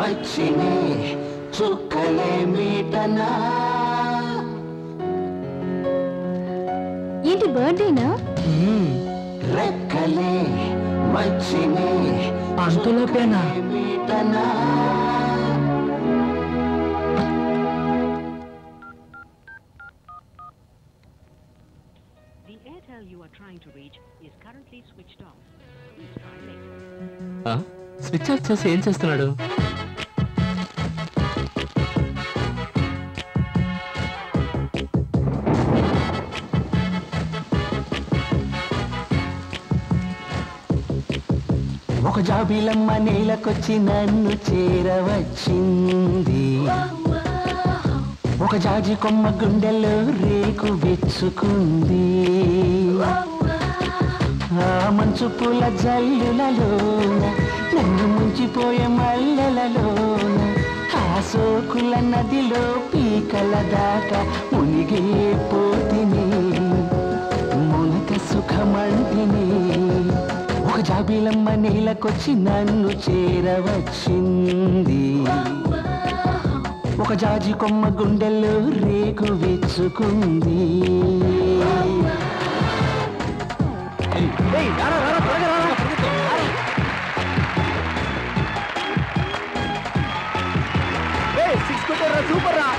వచ్చినే చుక్కలే మీటనా ఏంటి బర్త్డేనా రెక్కలే వచ్చినే అంతలోపేనా మీటనా The Airtel you are trying to reach is currently switched off. Please try later. Switch off చేసి ఏం చేస్తున్నాడు ఒక జాబిలమ్మ నేలకొచ్చి నన్ను చేరవచ్చింది ఒక జాజి కొమ్మ గుండెలో రేకు విచ్చుకుంది ఆ మంచు పూల జల్లులలోన నన్ను ముంచిపోయే మల్లెలలోన ఆ సోకుల నదిలో పీకల దాకా మునిగే పోతిని మునక సుఖమంటిని ఒక జాబిలమ్మ నేలకొచ్చి నన్ను చేరవచ్చింది ఒక జాజి కొమ్మ గుండెల్లో రేకు విచ్చుకుంది సూపర్ రా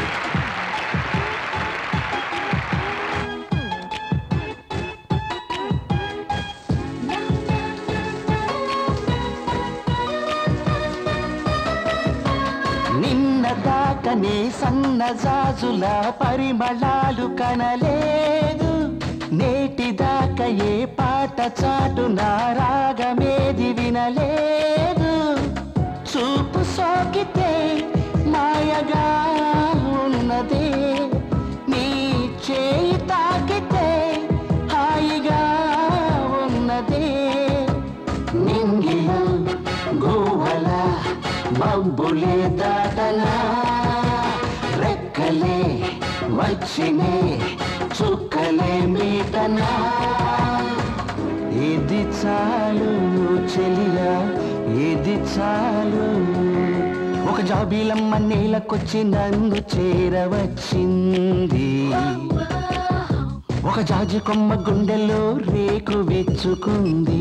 నిన్న దాకనే సన్నజాజుల పరిమళాలు కనలేదు నేటి దాకా ఏ పాట చాటు నా రాగమేది వినలేదు చూపు సోకితే మాయగా ఉన్నదే నీ చేయి తాకితే హాయిగా ఉన్నదే నింగిలో గోవల మబ్బులే దాటనా రెక్కలే వచ్చినే చుక్కలే మీటనా ఇది చాలు చెలియా ఇది చాలు ఒక జాబీలమ్మ నేలకొచ్చి నన్ను చేరవచ్చింది ఒక జాజి కొమ్మ గుండెలో రేకు విచ్చుకుంది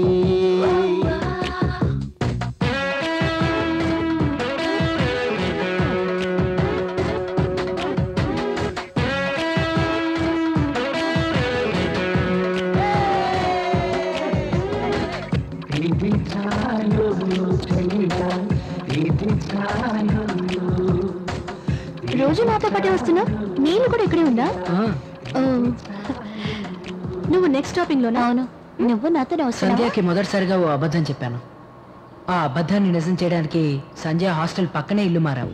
ఇది చాలు చెలియా ఇది చాలు రోజు నాతో పాటే వస్తున్నా నేను కూడా ఇక్కడే ఉందా ఓ. నువ్వు నెక్స్ట్ స్టాపింగ్ లోనా అవును నువ్వు నాతో సంధ్యకి మొదటిసారిగా ఓ అబద్ధం చెప్పాను ఆ అబద్ధాన్ని నిజం చేయడానికి సంధ్య హాస్టల్ పక్కనే ఇల్లు మారావు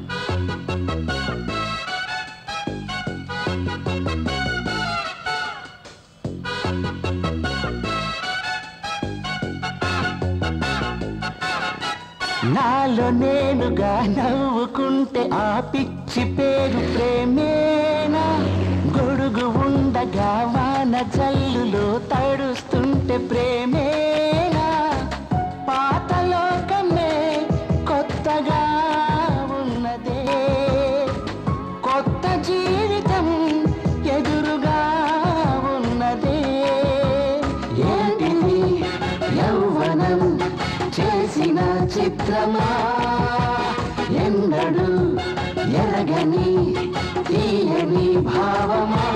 నాలో నేనుగా నవ్వుకుంటే ఆ పిచ్చి పేరు ప్రేమేనా గొడుగు ఉండగా వాన జల్లులో తడుస్తుంటే ప్రేమేనా పాత లోకమే కొత్తగా ఉన్నదే కొత్త జీవితం ఎదురుగా ఉన్నదే ఏంటిది యౌవనం చేసిన చిత్రమా ఎన్నడు ఎరగని తీయని భావమా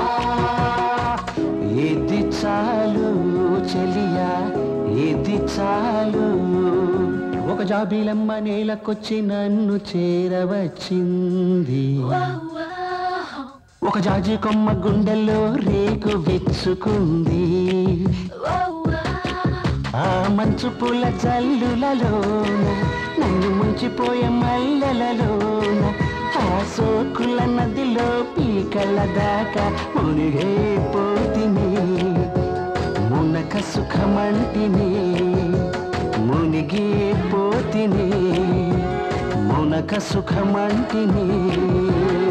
ఇది చాలు చెలియా ఇది చాలు ఒక జాబీలమ్మ నేలకొచ్చి నన్ను చేరవచ్చింది ఒక జాజి కొమ్మ గుండెల్లో రేకు విచ్చుకుంది ఆ మంచు పూల జల్లులలోన నన్ను ముంచిపోయే మల్లెలలోన ఆ సోకుల నదిలో పీకల దాకా మునిగే పోతిని మునక సుఖమంటిని మునిగి పోతిని మునక సుఖమంటిని